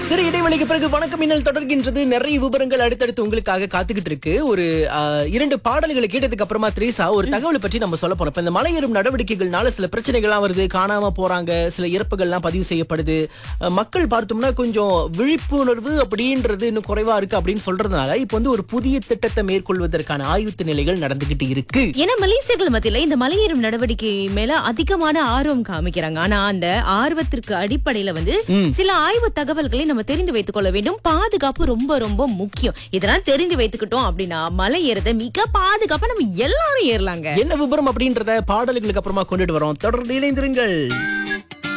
சரி இடைவெளிக்கு பிறகு வணக்கம் மின்னல் தொடர்கின்றது நிறைய விவரங்கள் அடுத்தடுத்து உங்களுக்காக காத்துக்கிட்டு இருக்கு ஒரு ஆ, இரண்டு பாடல்களை கேட்டதுக்கு அப்புறமா த்ரீசா ஒரு தகவலை பற்றி நம்ம சொல்ல போறோம் இப்ப இந்த மலையேறும் நடவடிக்கைகள்னால சில பிரச்சனைகள்லாம் வருது காணாம போறாங்க சில இறப்புகள்லாம் பதிவு செய்யப்படுது அ, மக்கள் பார்த்தோம்னா கொஞ்சம் விழிப்புணர்வு அப்படின்றது இன்னும் குறைவா இருக்கு அப்படின்னு சொல்றதுனால இப்போ வந்து ஒரு புதிய திட்டத்தை மேற்கொள்வதற்கான ஆய்வுத்து நிலைகள் நடந்துகிட்டு இருக்கு ஏன்னா மலேசியர்கள் மத்தியில இந்த மலையேறும் நடவடிக்கை மேல அதிகமான ஆர்வம் காமிக்கிறாங்க ஆனா அந்த ஆர்வத்திற்கு அடிப்படையில வந்து சில ஆய்வு தகவல்களை நம்ம தெரிந்து வைத்துக் கொள்ள வேண்டும் பாதுகாப்பு ரொம்ப ரொம்ப முக்கியம் இதெல்லாம் தெரிந்து வைத்துக்கிட்டோம் அப்படின்னா மலை ஏறத மிக பாதுகாப்பா நம்ம எல்லாரும் ஏறலாங்க என்ன விவரம் அப்படின்றத பாடல்களுக்கு அப்புறமா கொண்டுட்டு வரோம் தொடர்ந்து இணைந்திருங்கள்